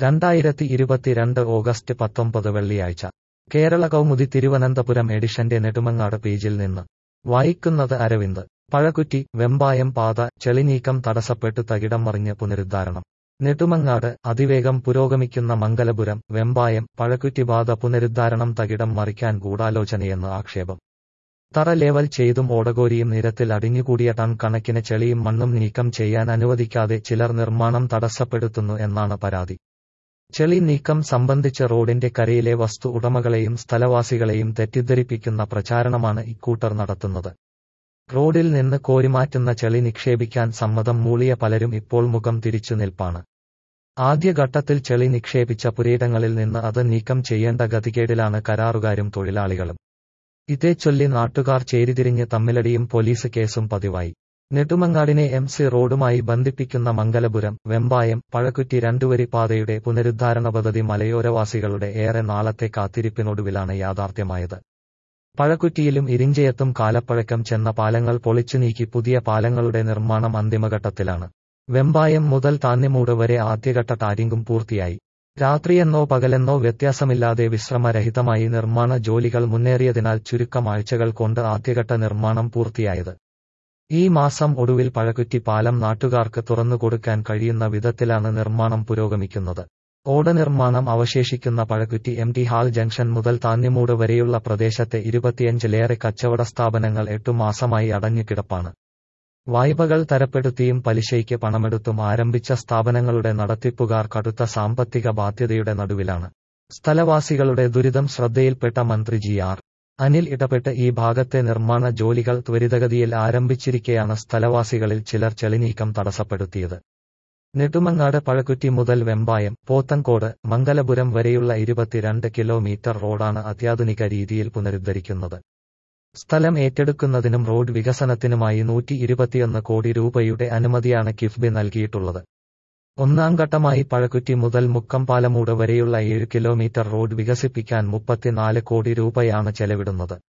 രണ്ടായിരത്തി ഇരുപത്തിരണ്ട് ഓഗസ്റ്റ് പത്തൊമ്പത് വെള്ളിയാഴ്ച കേരള കൗമുദി തിരുവനന്തപുരം എഡിഷന്റെ നെടുമങ്ങാട് പേജിൽ നിന്ന് വായിക്കുന്നത് അരവിന്ദ് പഴകുറ്റി വെമ്പായം പാത ചെളിനീക്കം തടസ്സപ്പെട്ടു തകിടം മറിഞ്ഞ് പുനരുദ്ധാരണം നെടുമങ്ങാട് അതിവേഗം പുരോഗമിക്കുന്ന മംഗലപുരം വെമ്പായം പഴക്കുറ്റി പാത പുനരുദ്ധാരണം തകിടം മറിക്കാൻ ഗൂഢാലോചനയെന്ന് ആക്ഷേപം തറ ലേവൽ ചെയ്തും ഓടകോരിയും നിരത്തിൽ അടിഞ്ഞുകൂടിയ ടൺ കണക്കിന് ചെളിയും മണ്ണും നീക്കം ചെയ്യാൻ അനുവദിക്കാതെ ചിലർ നിർമ്മാണം തടസ്സപ്പെടുത്തുന്നു എന്നാണ് പരാതി ചെളി നീക്കം സംബന്ധിച്ച് റോഡിന്റെ കരയിലെ വസ്തു ഉടമകളെയും സ്ഥലവാസികളെയും തെറ്റിദ്ധരിപ്പിക്കുന്ന പ്രചാരണമാണ് ഇക്കൂട്ടർ നടത്തുന്നത് റോഡിൽ നിന്ന് കോരിമാറ്റുന്ന ചെളി നിക്ഷേപിക്കാൻ സമ്മതം മൂളിയ പലരും ഇപ്പോൾ മുഖം തിരിച്ചു നിൽപ്പാണ് ആദ്യഘട്ടത്തിൽ ചെളി നിക്ഷേപിച്ച പുരയിടങ്ങളിൽ നിന്ന് അത് നീക്കം ചെയ്യേണ്ട ഗതികേടിലാണ് കരാറുകാരും തൊഴിലാളികളും ഇതേച്ചൊല്ലി നാട്ടുകാർ ചേരിതിരിഞ്ഞ് തമ്മിലടിയും പോലീസ് കേസും പതിവായി നെടുമങ്ങാടിനെ എം സി റോഡുമായി ബന്ധിപ്പിക്കുന്ന മംഗലപുരം വെമ്പായം പഴക്കുറ്റി രണ്ടുവരി പാതയുടെ പുനരുദ്ധാരണ പദ്ധതി മലയോരവാസികളുടെ ഏറെ നാളത്തെ കാത്തിരിപ്പിനൊടുവിലാണ് യാഥാർത്ഥ്യമായത് പഴക്കുറ്റിയിലും ഇരിഞ്ചയത്തും കാലപ്പഴക്കം ചെന്ന പാലങ്ങൾ പൊളിച്ചു നീക്കി പുതിയ പാലങ്ങളുടെ നിർമ്മാണം അന്തിമഘട്ടത്തിലാണ് വെമ്പായം മുതൽ താന്നിമൂട് വരെ ആദ്യഘട്ട ടാരിങ്ങും പൂർത്തിയായി രാത്രിയെന്നോ പകലെന്നോ വ്യത്യാസമില്ലാതെ വിശ്രമരഹിതമായി നിർമ്മാണ ജോലികൾ മുന്നേറിയതിനാൽ ചുരുക്കം ആഴ്ചകൾ കൊണ്ട് ആദ്യഘട്ട നിർമ്മാണം പൂർത്തിയായത് ഈ മാസം ഒടുവിൽ പഴകുറ്റി പാലം നാട്ടുകാർക്ക് തുറന്നുകൊടുക്കാൻ കഴിയുന്ന വിധത്തിലാണ് നിർമ്മാണം പുരോഗമിക്കുന്നത് ഓട നിർമ്മാണം അവശേഷിക്കുന്ന Pazhakutty M T hall junction മുതൽ താന്നിമൂട് വരെയുള്ള പ്രദേശത്തെ ഇരുപത്തിയഞ്ചിലേറെ കച്ചവട സ്ഥാപനങ്ങൾ എട്ടു മാസമായി അടഞ്ഞുകിടപ്പാണ് വായ്പകൾ തരപ്പെടുത്തിയും പലിശയ്ക്ക് പണമെടുത്തും ആരംഭിച്ച സ്ഥാപനങ്ങളുടെ നടത്തിപ്പുകാർ കടുത്ത സാമ്പത്തിക ബാധ്യതയുടെ നടുവിലാണ് സ്ഥലവാസികളുടെ ദുരിതം ശ്രദ്ധയിൽപ്പെട്ട മന്ത്രി ജി ആർ അനിൽ ഇടപെട്ട് ഈ ഭാഗത്തെ നിർമ്മാണ ജോലികൾ ത്വരിതഗതിയിൽ ആരംഭിച്ചിരിക്കെയാണ് സ്ഥലവാസികളിൽ ചിലർ ചെളിനീക്കം തടസ്സപ്പെടുത്തിയത് നെടുമങ്ങാട് പഴക്കുറ്റി മുതൽ വെമ്പായം പോത്തൻകോട് മംഗലപുരം വരെയുള്ള ഇരുപത്തിരണ്ട് കിലോമീറ്റർ റോഡാണ് അത്യാധുനിക രീതിയിൽ പുനരുദ്ധരിക്കുന്നത് സ്ഥലം ഏറ്റെടുക്കുന്നതിനും റോഡ് വികസനത്തിനുമായി നൂറ്റി ഇരുപത്തിയൊന്ന് കോടി രൂപയുടെ അനുമതിയാണ് കിഫ്ബി നൽകിയിട്ടുള്ളത് ഒന്നാം ഘട്ടമായി പഴക്കുറ്റി മുതൽ മുക്കംപാലമൂട് വരെയുള്ള ഏഴ് കിലോമീറ്റർ റോഡ് വികസിപ്പിക്കാൻ മുപ്പത്തിനാല് കോടി രൂപയാണ് ചെലവിടുന്നത്